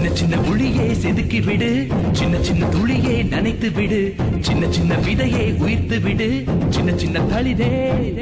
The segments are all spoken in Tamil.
சின்ன உளியே செதுக்கி விடு சின்ன சின்ன துளியே நனைத்து விடு சின்ன சின்ன விதையே உயிர்த்து விடு சின்ன சின்ன தளிரே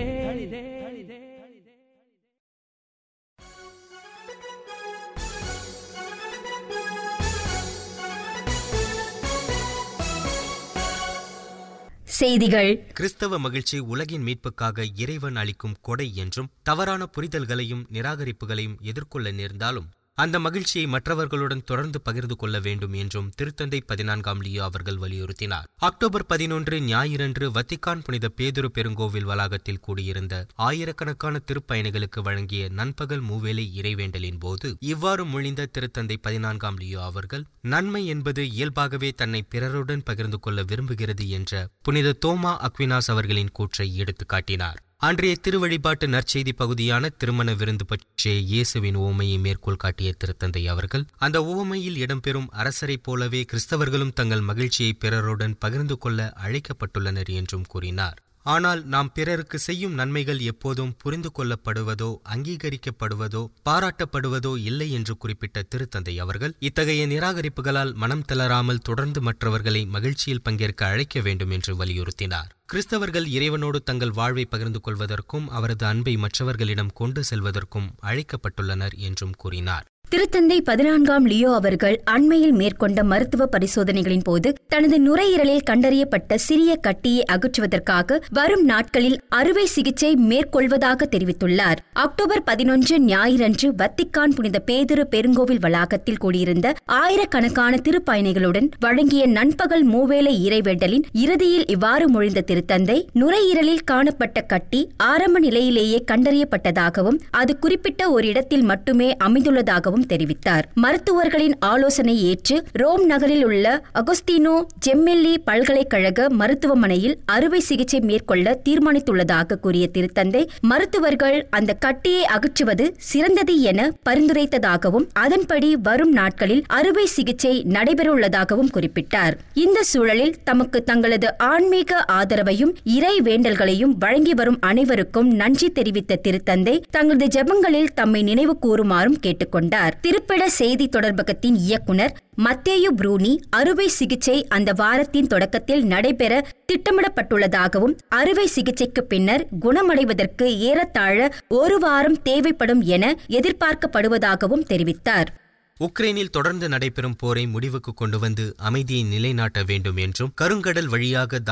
செய்திகள் கிறிஸ்தவ மகிழ்ச்சி உலகின் மீட்புக்காக இறைவன் அளிக்கும் கொடை என்றும் தவறான புரிதல்களையும் நிராகரிப்புகளையும் எதிர்கொள்ள நேர்ந்தாலும் அந்த மகிழ்ச்சியை மற்றவர்களுடன் தொடர்ந்து பகிர்ந்து கொள்ள வேண்டும் என்றும் திருத்தந்தை பதினான்காம் லியோ அவர்கள் வலியுறுத்தினார் அக்டோபர் பதினொன்று ஞாயிறன்று வத்திக்கான் புனித பேதுரு பெருங்கோவில் வளாகத்தில் கூடியிருந்த ஆயிரக்கணக்கான திருப்பயணிகளுக்கு வழங்கிய நண்பகல் மூவேளை இறைவேண்டலின் போது இவ்வாறு மொழிந்த திருத்தந்தை பதினான்காம் லியோ அவர்கள் நன்மை என்பது இயல்பாகவே தன்னை பிறருடன் பகிர்ந்து கொள்ள விரும்புகிறது என்ற புனித தோமா அக்வினாஸ் அவர்களின் கூற்றை எடுத்துக்காட்டினார் அன்றைய திருவழிபாட்டு நற்செய்தி பகுதியான திருமண விருந்து பற்றிய இயேசுவின் உவமையை மேற்கோள் காட்டிய திருத்தந்தை அவர்கள் அந்த உவமையில் இடம்பெறும் அரசரைப் போலவே கிறிஸ்தவர்களும் தங்கள் மகிழ்ச்சியை பிறருடன் பகிர்ந்து கொள்ள அழைக்கப்பட்டுள்ளனர் என்றும் கூறினார் ஆனால் நாம் பிறருக்கு செய்யும் நன்மைகள் எப்போதும் புரிந்து கொள்ளப்படுவதோ அங்கீகரிக்கப்படுவதோ பாராட்டப்படுவதோ இல்லை என்று குறிப்பிட்ட திருத்தந்தை அவர்கள் இத்தகைய நிராகரிப்புகளால் மனம் தளராமல் தொடர்ந்து மற்றவர்களை மகிழ்ச்சியில் பங்கேற்க அழைக்க வேண்டும் என்று வலியுறுத்தினார் கிறிஸ்தவர்கள் இறைவனோடு தங்கள் வாழ்வை பகிர்ந்து கொள்வதற்கும் அவரது அன்பை மற்றவர்களிடம் கொண்டு செல்வதற்கும் அழைக்கப்பட்டுள்ளனர் என்றும் கூறினார் திருத்தந்தை பதினான்காம் லியோ அவர்கள் அண்மையில் மேற்கொண்ட மருத்துவ பரிசோதனைகளின் போது தனது நுரையீரலில் கண்டறியப்பட்ட சிறிய கட்டியை அகற்றுவதற்காக வரும் நாட்களில் அறுவை சிகிச்சை மேற்கொள்வதாக தெரிவித்துள்ளார் அக்டோபர் பதினொன்று ஞாயிறன்று வத்திக்கான் புனித பேதுரு பெருங்கோவில் வளாகத்தில் கூடியிருந்த ஆயிரக்கணக்கான திருப்பயணிகளுடன் வழங்கிய நண்பகல் மூவேளை இறைவேண்டலின் இறுதியில் இவ்வாறு மொழிந்த திருத்தந்தை நுரையீரலில் காணப்பட்ட கட்டி ஆரம்ப நிலையிலேயே கண்டறியப்பட்டதாகவும் அது குறிப்பிட்ட ஒரு இடத்தில் மட்டுமே அமைந்துள்ளதாகவும் தெரிவித்தார் மருத்துவர்களின் ஆலோசனை ஏற்று ரோம் நகரில் உள்ள அகஸ்தீனோ ஜெம்மெல்லி பல்கலைக்கழக மருத்துவமனையில் அறுவை சிகிச்சை மேற்கொள்ள தீர்மானித்துள்ளதாக கூறிய திருத்தந்தை மருத்துவர்கள் அந்த கட்டியை அகற்றுவது சிறந்தது என பரிந்துரைத்ததாகவும் அதன்படி வரும் நாட்களில் அறுவை சிகிச்சை நடைபெறவுள்ளதாகவும் குறிப்பிட்டார் இந்த சூழலில் தமக்கு தங்களது ஆன்மீக ஆதரவையும் இறை வேண்டல்களையும் வழங்கி வரும் அனைவருக்கும் நன்றி தெரிவித்த திருத்தந்தை தங்களது ஜெபங்களில் தம்மை நினைவு கூறுமாறும் கேட்டுக்கொண்டார் திருப்பிட செய்தி தொடர்பகத்தின் இயக்குனர் மத்தேயு ப்ரூனி அறுவை சிகிச்சை அந்த வாரத்தின் தொடக்கத்தில் நடைபெற திட்டமிடப்பட்டுள்ளதாகவும் அறுவை சிகிச்சைக்கு பின்னர் குணமடைவதற்கு ஏறத்தாழ ஒரு வாரம் தேவைப்படும் என எதிர்பார்க்கப்படுவதாகவும் தெரிவித்தார் உக்ரைனில் தொடர்ந்து நடைபெறும் போரை முடிவுக்கு கொண்டு வந்து அமைதியை நிலைநாட்ட வேண்டும் என்றும் கருங்கடல் வழியாக